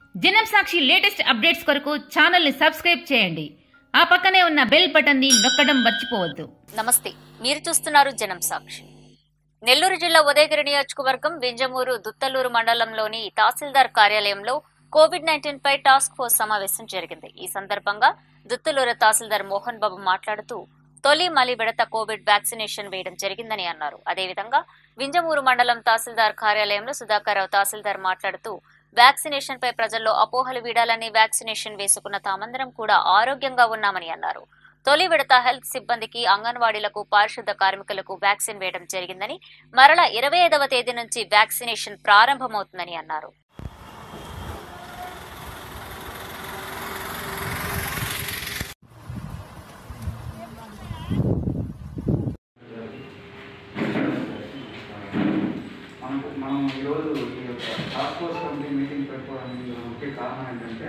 జనం Sakshi latest updates కొరకు channel ని సబ్స్క్రైబ్ చేయండి ఆ పక్కనే ఉన్న బెల్ బటన్ ని నొక్కడం మర్చిపోవద్దు నమస్తే మీరు చూస్తున్నారు జనం సాక్షి నెల్లూరు జిల్లా ఉదయగిరి నియోజకవర్గం వింజమూరు దుత్తలూరు మండలంలోని తహసీల్దార్ కార్యాలయంలో కోవిడ్ నైన్టీన్ పై టాస్క్ ఫోర్స్ సమావేశం జరిగింది ఈ సందర్భంగా దుత్తలూరు తహసీల్దార్ మోహన్ బాబు మాట్లాడుతూ తొలి మలి విడత కోవిడ్ వ్యాక్సినేషన్ వేయడం జరిగిందని అన్నారు అదేవిధంగా వింజమూరు మండలం తహసీల్దార్ కార్యాలయంలో సుధాకర్ రావు తహసీల్దార్ మాట్లాడుతూ వ్యాక్సినేషన్ పై ప్రజల్లో అపోహలు వీడాలని వ్యాక్సినేషన్ వేసుకున్న తామందరం కూడా ఆరోగ్యంగా ఉన్నామని అన్నారు తొలి విడత హెల్త్ సిబ్బందికి అంగన్వాడీలకు పారిశుద్ధ కార్మికులకు వ్యాక్సిన్ వేయడం జరిగిందని మరల ఇరవై ఐదవ తేదీ నుంచి వ్యాక్సినేషన్ ప్రారంభమవుతుందని అన్నారు మనకు మనం ఈరోజు ఈ యొక్క టాస్క్ ఫోర్స్ కమిటీ మీటింగ్ పెట్టుకోవడానికి ముఖ్య కారణం ఏంటంటే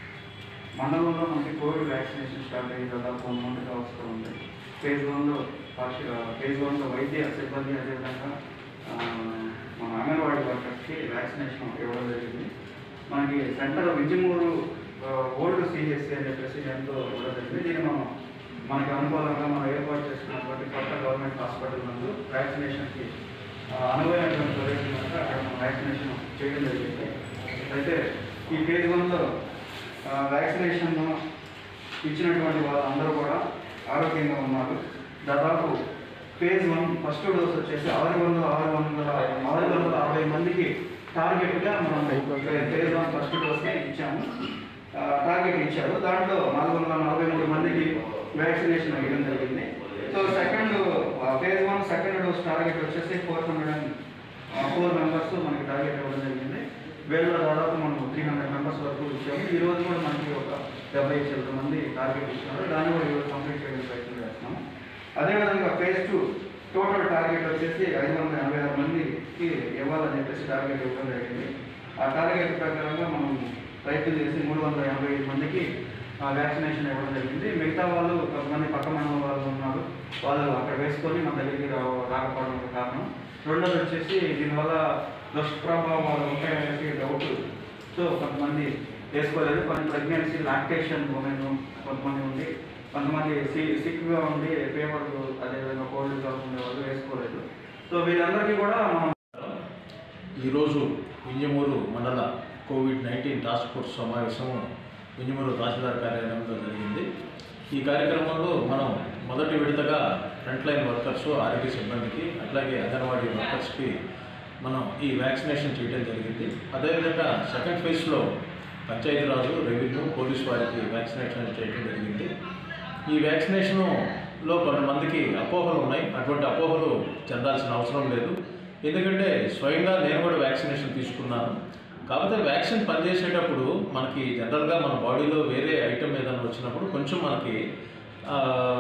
మండలంలో మనకి కోవిడ్ వ్యాక్సినేషన్ స్టార్ట్ అయ్యి దాదాపు వన్ మంత్గా వస్తూ ఉంది ఫేజ్ వన్లో పార్షియల్ ఫేజ్ వన్లో వైద్య సిబ్బంది అదేవిధంగా ఆ, మన అంగన్వాడీ వర్కర్స్కి వ్యాక్సినేషన్ ఇవ్వడం జరిగింది మనకి సెంటర్ విజయమూరు ఓల్డ్ సిహెచ్సి అని చెప్పేసి ఎంతో ఇవ్వడం జరిగింది దీన్ని మనం మనకి అనుకూలంగా మనం ఏర్పాటు చేసుకున్నటువంటి కొత్త గవర్నమెంట్ హాస్పిటల్ నందు వ్యాక్సినేషన్కి ఆ, అనువైనటువంటి ప్రదేశం కనుక అక్కడ మనం వ్యాక్సినేషన్ చేయడం జరిగింది అయితే ఈ ఫేజ్ వన్లో వ్యాక్సినేషన్ ఇచ్చినటువంటి వాళ్ళందరూ కూడా ఆరోగ్యంగా ఉన్నారు దాదాపు ఫేజ్ వన్ ఫస్ట్ డోస్ వచ్చేసి ఆరు వందల ఆరు వందల ఆరు వందల అరవై మందికి టార్గెట్గా మనం ఫేజ్ వన్ ఫస్ట్ డోస్ని ఇచ్చాము ఆ, టార్గెట్ ఇచ్చారు దాంట్లో నాలుగు వందల నలభై మూడు మందికి వ్యాక్సినేషన్ వేయడం జరిగింది so second phase one second dose target వచ్చేసి four hundred and four members మనకి టార్గెట్ ఇవ్వడం జరిగింది వీళ్ళలో దాదాపు మనం త్రీ హండ్రెడ్ మెంబర్స్ వరకు ఇచ్చాము ఈ రోజు కూడా మనకి ఒక డెబ్బై చిల్లర మంది టార్గెట్ ఇచ్చినారు దాన్ని కూడా ఈరోజు కంప్లీట్ చేయడానికి ప్రయత్నం చేస్తున్నాము అదేవిధంగా ఫేజ్ టూ టోటల్ టార్గెట్ వచ్చేసి ఐదు వందల ఎనభై ఆరు మందికి ఇవ్వాలని చెప్పేసి టార్గెట్ ఇవ్వడం జరిగింది ఆ టార్గెట్ ప్రకారంగా మనం ప్రయత్నం చేసి మూడు వందల ఎనభై ఐదు మందికి వ్యాక్సినేషన్ ఇవ్వడం జరిగింది మిగతా వాళ్ళు కొంతమంది పక్క మండలం వాళ్ళు ఉన్నారు వాళ్ళు అక్కడ వేసుకొని మన దగ్గరికి రా రాకపోవడం ఒక కారణం రెండోది వచ్చేసి దీనివల్ల దుష్ప్రభావాలు ఉంటాయనేసి డౌట్ సో కొంతమంది వేసుకోలేదు కొన్ని ప్రెగ్నెన్సీ లాక్టేషన్ ఉమెన్ కొంతమంది ఉంది కొంతమంది సి సిక్గా ఉండి ఫీవర్ అదేవిధంగా కోల్డ్గా ఉండే వాళ్ళు వేసుకోలేదు సో వీళ్ళందరికీ కూడా మనం ఈరోజు వింజమూరు మండల కోవిడ్ నైన్టీన్ టాస్క్ ఫోర్స్ సమావేశం వింజమూరు తహసీల్దార్ కార్యాలయంలో జరిగింది ఈ కార్యక్రమంలో మనం మొదటి విడతగా ఫ్రంట్ లైన్ వర్కర్స్ ఆరోగ్య సిబ్బందికి అట్లాగే అంగన్వాడీ వర్కర్స్కి మనం ఈ వ్యాక్సినేషన్ చేయడం జరిగింది అదేవిధంగా సెకండ్ ఫేజ్లో పంచాయతీరాజు రెవెన్యూ పోలీస్ వారికి వ్యాక్సినేషన్ చేయడం జరిగింది ఈ వ్యాక్సినేషన్లో కొంతమందికి అపోహలు ఉన్నాయి అటువంటి అపోహలు చెందాల్సిన అవసరం లేదు ఎందుకంటే స్వయంగా నేను కూడా వ్యాక్సినేషన్ తీసుకున్నాను కాకపోతే వ్యాక్సిన్ పనిచేసేటప్పుడు మనకి జనరల్గా మన బాడీలో వేరే ఐటమ్ ఏదైనా వచ్చినప్పుడు కొంచెం మనకి ఆ,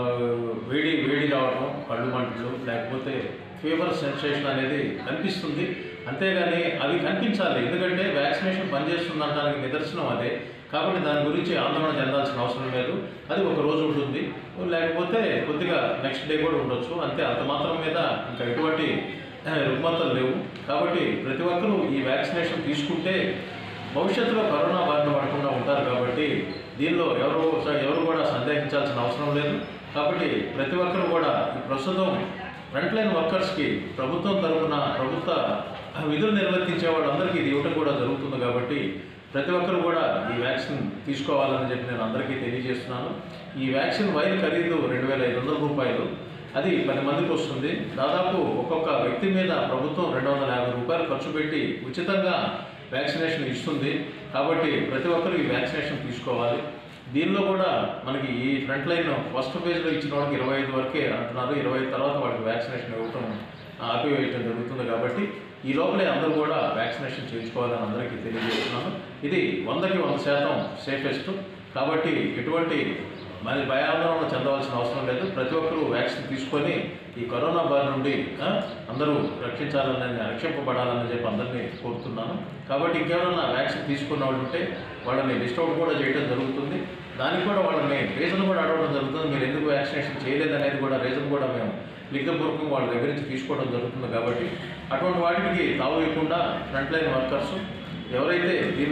వేడి వేడి రావడం కళ్ళు మంటలు లేకపోతే ఫీవర్ సెన్సేషన్ అనేది కనిపిస్తుంది అంతేగాని అవి కనిపించాలి ఎందుకంటే వ్యాక్సినేషన్ పనిచేస్తుందనడానికి నిదర్శనం అదే కాబట్టి దాని గురించి ఆందోళన చెందాల్సిన అవసరం లేదు అది ఒక రోజు ఉంటుంది లేకపోతే కొద్దిగా నెక్స్ట్ డే కూడా ఉండొచ్చు అంతే అంత మాత్రం మీద ఇంకా ఎటువంటి ఆ, రుగ్మతలు లేవు కాబట్టి ప్రతి ఒక్కరూ ఈ వ్యాక్సినేషన్ తీసుకుంటే భవిష్యత్తులో కరోనా బారిన పడకుండా ఉంటారు కాబట్టి దీనిలో ఎవరు ఎవరు కూడా సందేహించాల్సిన అవసరం లేదు కాబట్టి ప్రతి ఒక్కరు కూడా ఈ ప్రస్తుతం ఫ్రంట్ లైన్ వర్కర్స్కి ప్రభుత్వం తరఫున ప్రభుత్వ విధులు నిర్వర్తించే వాళ్ళందరికీ ఇది ఇవ్వటం కూడా జరుగుతుంది కాబట్టి ప్రతి ఒక్కరు కూడా ఈ వ్యాక్సిన్ తీసుకోవాలని చెప్పి నేను అందరికీ తెలియజేస్తున్నాను ఈ వ్యాక్సిన్ వైల్ ఖరీదు రెండు వేల ఐదు వందల రూపాయలు అది పది మందికి వస్తుంది దాదాపు ఒక్కొక్క వ్యక్తి మీద ప్రభుత్వం రెండు వందల యాభై రూపాయలు ఖర్చు పెట్టి ఉచితంగా వ్యాక్సినేషన్ ఇస్తుంది కాబట్టి ప్రతి ఒక్కరు ఈ వ్యాక్సినేషన్ తీసుకోవాలి దీనిలో కూడా మనకి ఈ ఫ్రంట్ లైన్ ఫస్ట్ ఫేజ్లో ఇచ్చిన వాళ్ళకి ఇరవై ఐదు వరకే అంటున్నారు ఇరవై ఐదు తర్వాత వాళ్ళకి వ్యాక్సినేషన్ ఇవ్వటం ఆపివేయటం జరుగుతుంది కాబట్టి ఈ లోపలే అందరూ కూడా వ్యాక్సినేషన్ చేయించుకోవాలని అందరికీ తెలియజేస్తున్నాను ఇది వందకి వంద శాతం సేఫెస్ట్ కాబట్టి ఎటువంటి మరి భయాందోళన చెందవలసిన అవసరం లేదు ప్రతి ఒక్కరూ వ్యాక్సిన్ తీసుకొని ఈ కరోనా బారి నుండి ఆ, అందరూ రక్షించాలని రక్షింపబడాలని చెప్పి అందరినీ కోరుతున్నాను కాబట్టి ఇంకెవరైనా వ్యాక్సిన్ తీసుకున్న వాళ్ళు ఉంటే వాళ్ళని లిస్ట్ అవుట్ కూడా చేయడం జరుగుతుంది దానికి కూడా వాళ్ళని రీజన్ కూడా అడగడం జరుగుతుంది మీరు ఎందుకు వ్యాక్సినేషన్ చేయలేదనేది కూడా రీజన్ కూడా మేము లిఖితపూర్వకంగా వాళ్ళ దగ్గర నుంచి తీసుకోవడం జరుగుతుంది కాబట్టి అటువంటి వాటికి తావు ఇవ్వకుండా ఫ్రంట్ లైన్ వర్కర్స్ ఎవరైతే దీనిలో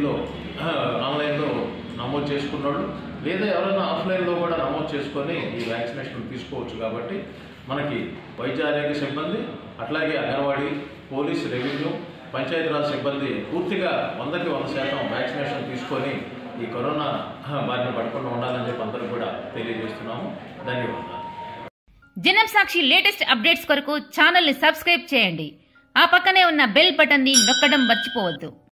ఆ, ఆన్లైన్లో నమోదు చేసుకున్నాడు లేదా ఎవరైనా ఆఫ్లైన్లో కూడా నమోదు చేసుకొని ఈ వ్యాక్సినేషన్ తీసుకోవచ్చు కాబట్టి మనకి వైద్య ఆరోగ్య సిబ్బంది అట్లాగే అంగన్వాడీ పోలీస్ రెవెన్యూ పంచాయతీరాజ్ సిబ్బంది పూర్తిగా వందకి వంద శాతం వ్యాక్సినేషన్ తీసుకొని ఈ కరోనా ఆ, బారిన పడకుండా ఉండాలని చెప్పి అందరూ కూడా తెలియజేస్తున్నాము ధన్యవాదాలు జనం సాక్షి లేటెస్ట్ అప్డేట్స్ కొరకు ఛానల్ ని సబ్స్క్రైబ్ చేయండి ఆ పక్కనే ఉన్న బెల్ బటన్ ని నొక్కడం మర్చిపోవద్దు